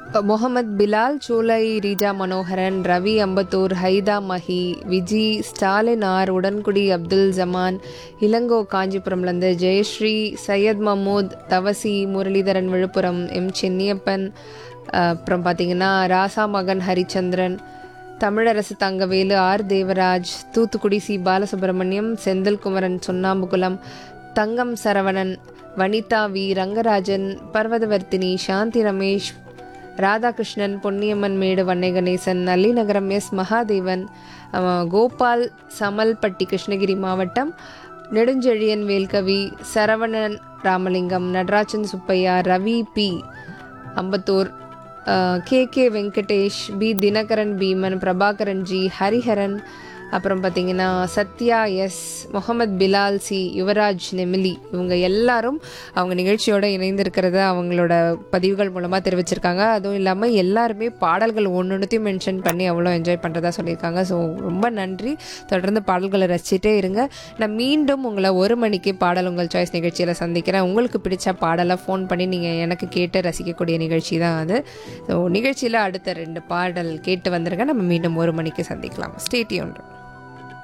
முகமது பிலால் சூலை ரீஜா மனோகரன் ரவி அம்பத்தூர் ஹைதா மஹி விஜி ஸ்டாலின் ஆர் உடன்குடி அப்துல் ஜமான் இளங்கோ காஞ்சிபுரம்லேருந்து ஜெயஸ்ரீ சையத் மஹமூத் தவசி முரளிதரன் விழுப்புரம் எம் சென்னியப்பன் அஹ், அப்புறம் பார்த்தீங்கன்னா ராசா மகன் Harichandran Tamilarasu Thangavelu R Devaraj Thoothukudi C Balasubramaniam Senthilkumaran Sunnambukulam Thangam Saravanan Vanitha V Rangarajan Parvathavardhini Shanthi Ramesh Radhakrishnan Ponniamman Medu Vannai Ganesan Nallinagaram S Mahadevan அஹ், கோபால் சமல்பட்டி கிருஷ்ணகிரி மாவட்டம் Nedunchezhiyan Velkavi Saravanan Ramalingam Natarajan Subbiah Ravi P Ambattur K K Venkatesh P Dinakaran Bheeman Prabhakaran G Hariharan அப்புறம் பார்த்தீங்கன்னா சத்யா எஸ் முகமது பிலால் சி யுவராஜ் நெமிலி இவங்க எல்லாரும் அவங்க நிகழ்ச்சியோட இணைந்திருக்கிறத அவங்களோட பதிவுகள் மூலமாக தெரிவிச்சிருக்காங்க அதுவும் இல்லாமல் எல்லாருமே பாடல்கள் ஒன்று ஒன்றுத்தையும் மென்ஷன் பண்ணி அவ்வளோ என்ஜாய் பண்ணுறதா சொல்லியிருக்காங்க ஸோ ரொம்ப நன்றி தொடர்ந்து பாடல்களை ரசிச்சிட்டே இருங்க நான் மீண்டும் உங்களை ஒரு மணிக்கு பாடல் உங்கள் சாய்ஸ் நிகழ்ச்சியில் சந்திக்கிறேன் உங்களுக்கு பிடிச்ச பாடலை ஃபோன் பண்ணி நீங்கள் எனக்கு கேட்டு ரசிக்கக்கூடிய நிகழ்ச்சி தான் அது ஸோ நிகழ்ச்சியில் அடுத்த ரெண்டு பாடல் கேட்டு வந்துருங்க நம்ம மீண்டும் ஒரு மணிக்கு சந்திக்கலாம் ஸ்டேட்யூன்